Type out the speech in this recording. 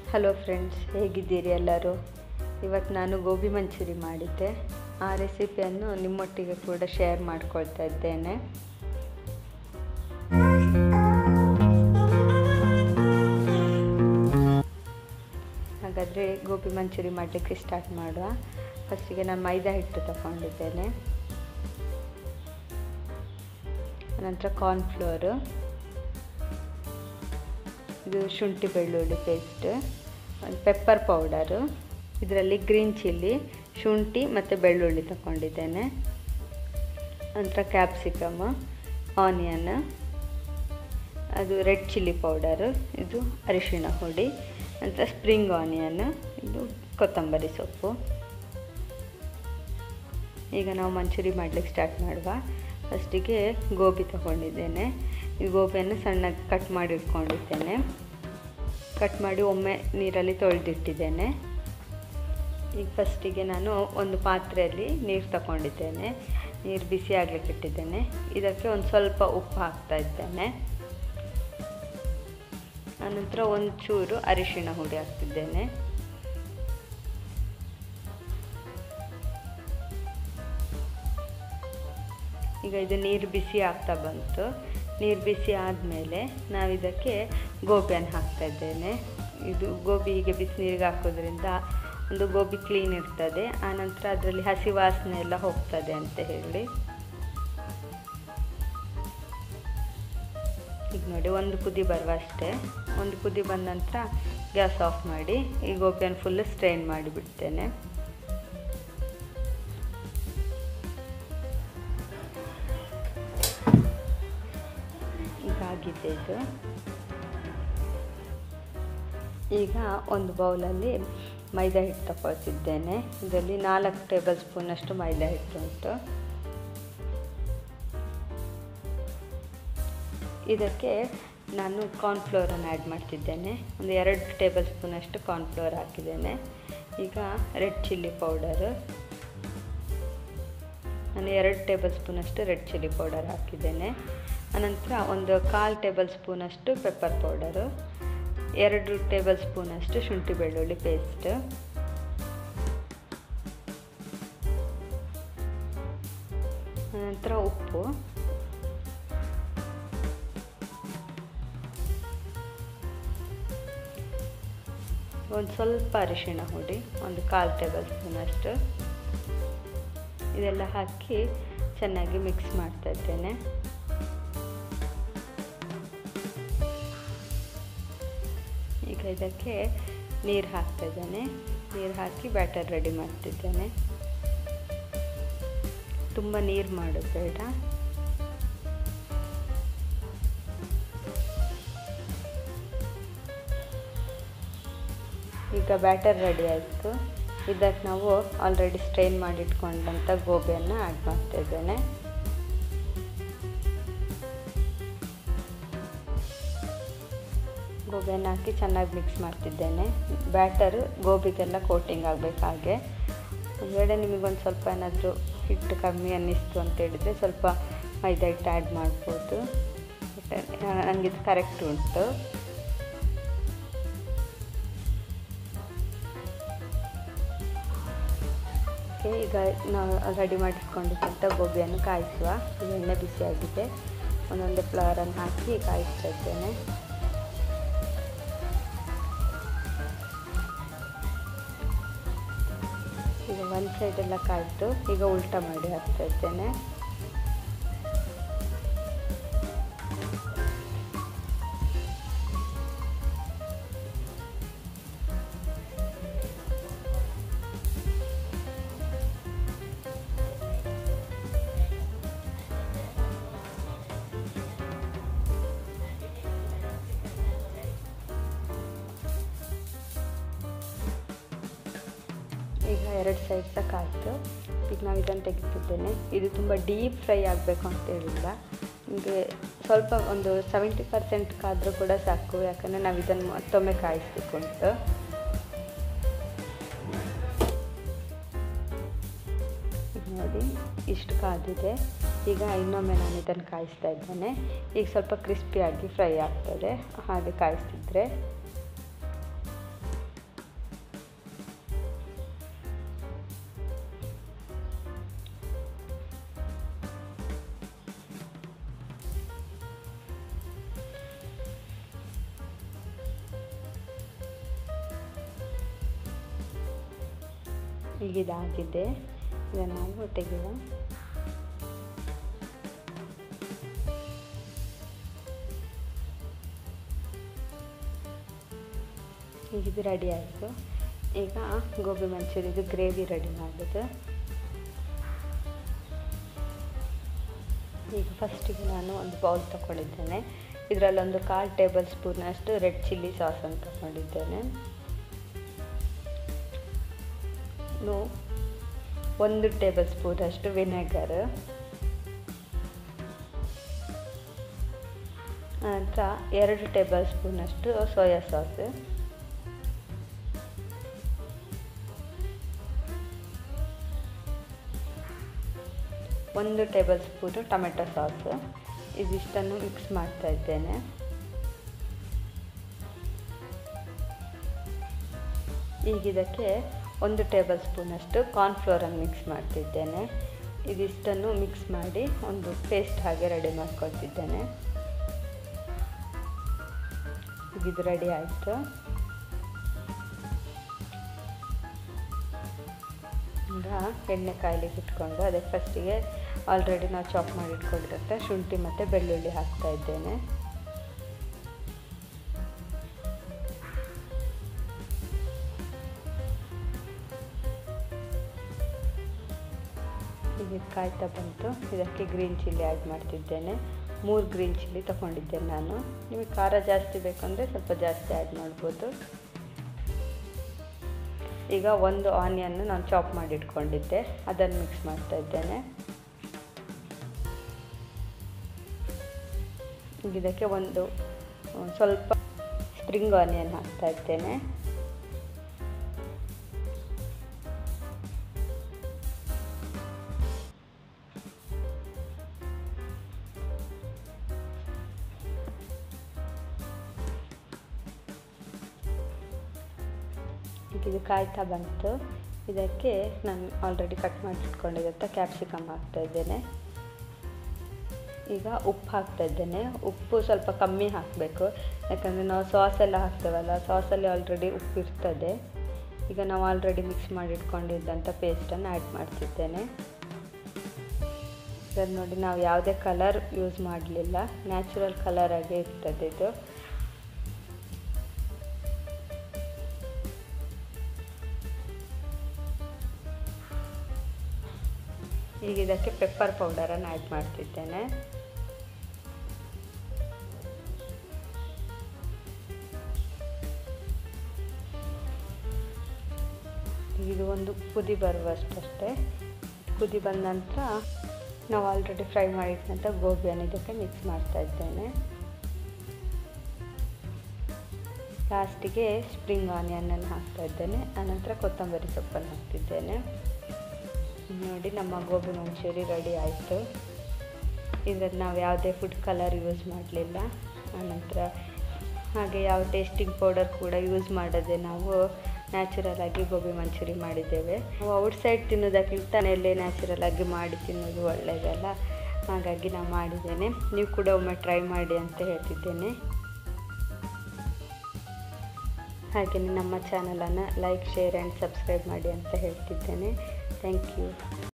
hello friends ಹೇಗಿದ್ದೀರಿ ಎಲ್ಲರೂ ಇವತ್ತು ನಾನು ಗೋಬಿ ಮಂಚೂರಿ ಮಾಡಿದ್ದೆ ಆ ರೆಸಿಪಿಯನ್ನು ನಿಮ್ಮೊಟ್ಟಿಗೆ ಕೂಡ ಶೇರ್ ಮಾಡ್ಕೊಳ್ತಾ ಇದ್ದೇನೆ ಹಾಗಾದರೆ ಗೋಬಿ ಮಂಚೂರಿ ಮಾಡಲಿಕ್ಕೆ ಸ್ಟಾರ್ಟ್ ಮಾಡುವ ಫಸ್ಟಿಗೆ ನಾನು ಮೈದಾ ಹಿಟ್ಟು ತಗೊಂಡಿದ್ದೇನೆ ನಂತರ ಕಾರ್ನ್ಫ್ಲೋರು ಇದು ಶುಂಠಿ ಬೆಳ್ಳುಳ್ಳಿ ಪೇಸ್ಟ್ ಒಂದು ಪೆಪ್ಪರ್ ಪೌಡರು ಇದರಲ್ಲಿ ಗ್ರೀನ್ ಚಿಲ್ಲಿ ಶುಂಠಿ ಮತ್ತು ಬೆಳ್ಳುಳ್ಳಿ ತಗೊಂಡಿದ್ದೇನೆ ನಂತರ ಕ್ಯಾಪ್ಸಿಕಮ್ ಆನಿಯನ್ ಅದು ರೆಡ್ ಚಿಲ್ಲಿ ಪೌಡರು ಇದು ಅರಿಶಿಣ ಹುಡಿ ನಂತರ ಸ್ಪ್ರಿಂಗ್ ಆನಿಯನ್ ಇದು ಕೊತ್ತಂಬರಿ ಸೊಪ್ಪು ಈಗ ನಾವು ಮಂಚೂರಿ ಮಾಡಲಿಕ್ಕೆ ಸ್ಟಾರ್ಟ್ ಮಾಡುವ ಫಸ್ಟಿಗೆ ಗೋಬಿ ತಗೊಂಡಿದ್ದೇನೆ ಈ ಗೋಬಿಯನ್ನು ಸಣ್ಣಗೆ ಕಟ್ ಮಾಡಿ ಇಟ್ಕೊಂಡಿದ್ದೇನೆ ಕಟ್ ಮಾಡಿ ಒಮ್ಮೆ ನೀರಲ್ಲಿ ತೊಳೆದಿಟ್ಟಿದ್ದೇನೆ ಈಗ ಫಸ್ಟಿಗೆ ನಾನು ಒಂದು ಪಾತ್ರೆಯಲ್ಲಿ ನೀರು ತಗೊಂಡಿದ್ದೇನೆ ನೀರು ಬಿಸಿ ಆಗಲಿಕ್ಕೆ ಇಟ್ಟಿದ್ದೇನೆ ಇದಕ್ಕೆ ಒಂದು ಸ್ವಲ್ಪ ಉಪ್ಪು ಹಾಕ್ತಾ ಇದ್ದೇನೆ ಆನಂತರ ಒಂಚೂರು ಅರಿಶಿಣ ಹುಡಿ ಹಾಕ್ತಿದ್ದೇನೆ ಈಗ ಇದು ನೀರು ಬಿಸಿ ಆಗ್ತಾ ಬಂತು ನೀರು ಬಿಸಿ ಆದಮೇಲೆ ನಾವಿದಕ್ಕೆ ಗೋಬಿಯನ್ನು ಹಾಕ್ತಾ ಇದ್ದೇನೆ ಇದು ಗೋಬಿ ಹೀಗೆ ಬಿಸಿನೀರಿಗೆ ಹಾಕೋದ್ರಿಂದ ಒಂದು ಗೋಬಿ ಕ್ಲೀನ್ ಇರ್ತದೆ ಆನಂತರ ಅದರಲ್ಲಿ ಹಸಿ ವಾಸನೆ ಎಲ್ಲ ಹೋಗ್ತದೆ ಅಂತ ಹೇಳಿ ಈಗ ನೋಡಿ ಒಂದು ಕುದಿ ಬರುವ ಅಷ್ಟೇ ಒಂದು ಕುದಿ ಬಂದ ನಂತರ ಗ್ಯಾಸ್ ಆಫ್ ಮಾಡಿ ಈ ಗೋಬಿಯನ್ನು ಫುಲ್ಲು ಸ್ಟ್ರೈನ್ ಮಾಡಿಬಿಡ್ತೇನೆ ಆಗಿದೆ ಇದು ಈಗ ಒಂದು ಬೌಲಲ್ಲಿ ಮೈದಾ ಹಿಟ್ಟು ತಗೊಳ್ತಿದ್ದೇನೆ ಇದರಲ್ಲಿ ನಾಲ್ಕು ಟೇಬಲ್ ಸ್ಪೂನಷ್ಟು ಮೈದಾ ಹಿಟ್ಟು ಉಂಟು ಇದಕ್ಕೆ ನಾನು ಕಾರ್ನ್ಫ್ಲೋರನ್ನು ಆ್ಯಡ್ ಮಾಡ್ತಿದ್ದೇನೆ ಒಂದು ಎರಡು ಟೇಬಲ್ ಸ್ಪೂನಷ್ಟು ಕಾರ್ನ್ಫ್ಲೋರ್ ಹಾಕಿದ್ದೇನೆ ಈಗ ರೆಡ್ ಚಿಲ್ಲಿ ಪೌಡರು ನಾನು ಎರಡು ಟೇಬಲ್ ಸ್ಪೂನಷ್ಟು ರೆಡ್ ಚಿಲ್ಲಿ ಪೌಡರ್ ಹಾಕಿದ್ದೇನೆ ಅನಂತರ ಒಂದು ಕಾಲು ಟೇಬಲ್ ಸ್ಪೂನಷ್ಟು ಪೆಪ್ಪರ್ ಪೌಡರು ಎರಡು ಟೇಬಲ್ ಸ್ಪೂನಷ್ಟು ಶುಂಠಿ ಬೆಳ್ಳುಳ್ಳಿ ಪೇಸ್ಟ್ ಅನಂತರ ಉಪ್ಪು ಒಂದು ಸ್ವಲ್ಪ ಅರಿಶಿಣ ಹುಡಿ ಒಂದು ಕಾಲು ಟೇಬಲ್ ಸ್ಪೂನಷ್ಟು ಇದೆಲ್ಲ ಹಾಕಿ ಚೆನ್ನಾಗಿ ಮಿಕ್ಸ್ ಮಾಡ್ತಾ ಇದ್ದೇನೆ ಈಗ ಇದಕ್ಕೆ ನೀರು ಹಾಕ್ತಾ ಇದ್ದೇನೆ ನೀರು ಹಾಕಿ ಬ್ಯಾಟರ್ ರೆಡಿ ಮಾಡ್ತಿದ್ದೇನೆ ತುಂಬ ನೀರು ಮಾಡೋದು ಬೇಡ ಈಗ ಬ್ಯಾಟರ್ ರೆಡಿ ಆಯಿತು ಇದಕ್ಕೆ ನಾವು ಆಲ್ರೆಡಿ ಸ್ಟ್ರೈನ್ ಮಾಡಿ ಇಟ್ಕೊಂಡಂಥ ಗೋಬಿಯನ್ನು ಆ್ಯಡ್ ಮಾಡ್ತಾ ಇದ್ದೇನೆ ಗೋಬಿಯನ್ನು ಹಾಕಿ ಚೆನ್ನಾಗಿ ಮಿಕ್ಸ್ ಮಾಡ್ತಿದ್ದೇನೆ ಬ್ಯಾಟರು ಗೋಬಿಗೆಲ್ಲ ಕೋಟಿಂಗ್ ಆಗಬೇಕು ಹಾಗೆ ಒಂದು ವೇಳೆ ನಿಮಗೊಂದು ಸ್ವಲ್ಪ ಏನಾದರೂ ಹಿಟ್ಟು ಕಮ್ಮಿ ಅನ್ನಿಸ್ತು ಅಂತ ಹೇಳಿದರೆ ಸ್ವಲ್ಪ ಮೈದಾ ಹಿಟ್ಟು ಆ್ಯಡ್ ಮಾಡ್ಬೋದು ನನಗಿದು ಕರೆಕ್ಟ್ ಉಂಟು ಓಕೆ ಈಗ ನಾವು ರೆಡಿ ಮಾಡಿಟ್ಕೊಂಡಿದ್ದಂಥ ಗೋಬಿಯನ್ನು ಕಾಯಿಸುವ ಎಣ್ಣೆ ಬಿಸಿಯಾಗಿದೆ ಒಂದೊಂದೇ ಫ್ಲವರನ್ನು ಹಾಕಿ ಕಾಯಿಸ್ತಾ ಇದ್ದೇನೆ ಈಗ ಒಂದು ಸೈಡೆಲ್ಲ ಕಾಯ್ತು ಈಗ ಉಲ್ಟಾ ಮಾಡಿ ಹಾಕ್ತಾ ಇದ್ದೇನೆ ಈಗ ಎರಡು ಸೈಡ್ ಸಹ ಕಾಯ್ತು ಈಗ ನಾವು ಇದನ್ನು ತೆಗಿತಿದ್ದೇನೆ ಇದು ತುಂಬ ಡೀಪ್ ಫ್ರೈ ಆಗಬೇಕು ಅಂತ ಹೇಳಿಲ್ಲ ನಿಮಗೆ ಸ್ವಲ್ಪ ಒಂದು ಸೆವೆಂಟಿ ಪರ್ಸೆಂಟ್ ಕಾದರೂ ಕೂಡ ಸಾಕು ಯಾಕಂದರೆ ನಾವು ಇದನ್ನು ಮತ್ತೊಮ್ಮೆ ಕಾಯಿಸ್ಬೇಕು ಉಂಟು ಈಗ ನೋಡಿ ಇಷ್ಟು ಕಾದಿದೆ ಈಗ ಇನ್ನೊಮ್ಮೆ ನಾನು ಇದನ್ನು ಕಾಯಿಸ್ತಾ ಇದ್ದೇನೆ ಈಗ ಸ್ವಲ್ಪ ಕ್ರಿಸ್ಪಿಯಾಗಿ ಫ್ರೈ ಆಗ್ತದೆ ಹಾಗೆ ಕಾಯಿಸ್ತಿದ್ರೆ ಈಗ ಇದಾಗಿದೆ ಇದನ್ನು ನಾವು ತೆಗೆಯುವ ಈಗ ಇದು ರೆಡಿ ಆಯಿತು ಈಗ ಗೋಬಿ ಮಂಚೂರಿದು ಗ್ರೇವಿ ರೆಡಿ ಮಾಡೋದು ಈಗ ಫಸ್ಟಿಗೆ ನಾನು ಒಂದು ಬೌಲ್ ತಗೊಂಡಿದ್ದೇನೆ ಇದರಲ್ಲೊಂದು ಕಾಲು ಟೇಬಲ್ ಸ್ಪೂನಷ್ಟು ರೆಡ್ ಚಿಲ್ಲಿ ಸಾಸನ್ನು ತಗೊಂಡಿದ್ದೇನೆ ಇನ್ನು ಒಂದು ಟೇಬಲ್ ಸ್ಪೂನಷ್ಟು ವಿನೆಗರ್ ನಂತರ ಎರಡು ಟೇಬಲ್ ಸ್ಪೂನಷ್ಟು ಸೋಯಾ ಸಾಸ್ ಒಂದು ಟೇಬಲ್ ಸ್ಪೂನು ಟೊಮೆಟೊ ಸಾಸು ಇದಿಷ್ಟನ್ನು ಮಿಕ್ಸ್ ಮಾಡ್ತಾ ಇದ್ದೇನೆ ಈಗ ಇದಕ್ಕೆ ಒಂದು ಟೇಬಲ್ ಸ್ಪೂನಷ್ಟು ಕಾರ್ನ್ಫ್ಲೋರನ್ನು ಮಿಕ್ಸ್ ಮಾಡ್ತಿದ್ದೇನೆ ಇದಿಷ್ಟನ್ನು ಮಿಕ್ಸ್ ಮಾಡಿ ಒಂದು ಪೇಸ್ಟ್ ಹಾಗೆ ರೆಡಿ ಮಾಡ್ಕೊಳ್ತಿದ್ದೇನೆ ಇದು ರೆಡಿ ಆಯಿತು ಈಗ ಎಣ್ಣೆ ಕಾಯ್ಲಿಕ್ಕೆ ಇಟ್ಕೊಂಡು ಅದಕ್ಕೆ ಫಸ್ಟಿಗೆ ಆಲ್ರೆಡಿ ನಾವು ಚಾಪ್ ಮಾಡಿ ಇಟ್ಕೊಂಡಿರುತ್ತೆ ಶುಂಠಿ ಮತ್ತು ಬೆಳ್ಳುಳ್ಳಿ ಹಾಕ್ತಾ ಇದ್ದೇನೆ ಈಗ ಕಾಯ್ತಾ ಬಂತು ಇದಕ್ಕೆ ಗ್ರೀನ್ ಚಿಲ್ಲಿ ಆ್ಯಡ್ ಮಾಡ್ತಿದ್ದೇನೆ ಮೂರು ಗ್ರೀನ್ ಚಿಲ್ಲಿ ತೊಗೊಂಡಿದ್ದೇನೆ ನಾನು ನಿಮಗೆ ಖಾರ ಜಾಸ್ತಿ ಬೇಕಂದರೆ ಸ್ವಲ್ಪ ಜಾಸ್ತಿ ಆ್ಯಡ್ ಮಾಡ್ಬೋದು ಈಗ ಒಂದು ಆನಿಯನ್ನು ನಾನು ಚಾಪ್ ಮಾಡಿ ಇಟ್ಕೊಂಡಿದ್ದೆ ಅದನ್ನು ಮಿಕ್ಸ್ ಮಾಡ್ತಾ ಇದ್ದೇನೆ ಇದಕ್ಕೆ ಒಂದು ಸ್ವಲ್ಪ ಸ್ಪ್ರಿಂಗ್ ಆನಿಯನ್ ಹಾಕ್ತಾ ಇದ್ದೇನೆ ಇದು ಕಾಯ್ತಾ ಬಂತು ಇದಕ್ಕೆ ನಾನು ಆಲ್ರೆಡಿ ಕಟ್ ಮಾಡಿ ಇಟ್ಕೊಂಡಿರುತ್ತೆ ಕ್ಯಾಪ್ಸಿಕಮ್ ಹಾಕ್ತಾ ಇದ್ದೇನೆ ಈಗ ಉಪ್ಪು ಹಾಕ್ತಾ ಇದ್ದೇನೆ ಉಪ್ಪು ಸ್ವಲ್ಪ ಕಮ್ಮಿ ಹಾಕಬೇಕು ಯಾಕಂದರೆ ನಾವು ಸಾಸೆಲ್ಲ ಹಾಕ್ತೇವಲ್ಲ ಸಾಸಲ್ಲಿ ಆಲ್ರೆಡಿ ಉಪ್ಪು ಇರ್ತದೆ ಈಗ ನಾವು ಆಲ್ರೆಡಿ ಮಿಕ್ಸ್ ಮಾಡಿ ಇಟ್ಕೊಂಡಿದ್ದಂಥ ಪೇಸ್ಟನ್ನು ಆ್ಯಡ್ ಮಾಡ್ತಿದ್ದೇನೆ ಸರ್ ನೋಡಿ ನಾವು ಯಾವುದೇ ಕಲರ್ ಯೂಸ್ ಮಾಡಲಿಲ್ಲ ನ್ಯಾಚುರಲ್ ಕಲರಾಗೇ ಇರ್ತದೆ ಇದು ಈಗ ಇದಕ್ಕೆ ಪೆಪ್ಪರ್ ಪೌಡರನ್ನು ಆ್ಯಡ್ ಮಾಡ್ತಿದ್ದೇನೆ ಇದು ಒಂದು ಕುದಿ ಬರುವಷ್ಟಷ್ಟೇ ಕುದಿ ಬಂದ ನಂತರ ನಾವು ಆಲ್ರೆಡಿ ಫ್ರೈ ಮಾಡಿದಂಥ ಗೋಬಿಯನ್ನು ಇದಕ್ಕೆ ಮಿಕ್ಸ್ ಮಾಡ್ತಾ ಇದ್ದೇನೆ ಲಾಸ್ಟಿಗೆ ಸ್ಪ್ರಿಂಗ್ ಆನಿಯನನ್ನು ಹಾಕ್ತಾ ಇದ್ದೇನೆ ಆನಂತರ ಕೊತ್ತಂಬರಿ ಸೊಪ್ಪನ್ನು ಹಾಕ್ತಿದ್ದೇನೆ ನೋಡಿ ನಮ್ಮ ಗೋಬಿ ಮಂಚೂರಿ ರೆಡಿ ಆಯಿತು ಇದರಲ್ಲಿ ನಾವು ಯಾವುದೇ ಫುಡ್ ಕಲರ್ ಯೂಸ್ ಮಾಡಲಿಲ್ಲ ಆನಂತರ ಹಾಗೆ ಯಾವ ಟೇಸ್ಟಿಂಗ್ ಪೌಡರ್ ಕೂಡ ಯೂಸ್ ಮಾಡದೆ ನಾವು ನ್ಯಾಚುರಲ್ ಆಗಿ ಗೋಬಿ ಮಂಚೂರಿ ಮಾಡಿದ್ದೇವೆ ನಾವು ಔಟ್ಸೈಡ್ ತಿನ್ನೋದಕ್ಕಿಂತ ಮನೆಯಲ್ಲೇ ನ್ಯಾಚುರಲ್ ಆಗಿ ಮಾಡಿ ತಿನ್ನೋದು ಒಳ್ಳೆಯದಲ್ಲ ಹಾಗಾಗಿ ನಾನು ಮಾಡಿದ್ದೇನೆ ನೀವು ಕೂಡ ಒಮ್ಮೆ ಟ್ರೈ ಮಾಡಿ ಅಂತ ಹೇಳ್ತಿದ್ದೇನೆ ಹಾಗೆಯೇ ನಮ್ಮ ಚಾನಲನ್ನು ಲೈಕ್ ಶೇರ್ ಆ್ಯಂಡ್ ಸಬ್ಸ್ಕ್ರೈಬ್ ಮಾಡಿ ಅಂತ ಹೇಳ್ತಿದ್ದೇನೆ ಥ್ಯಾಂಕ್ ಯು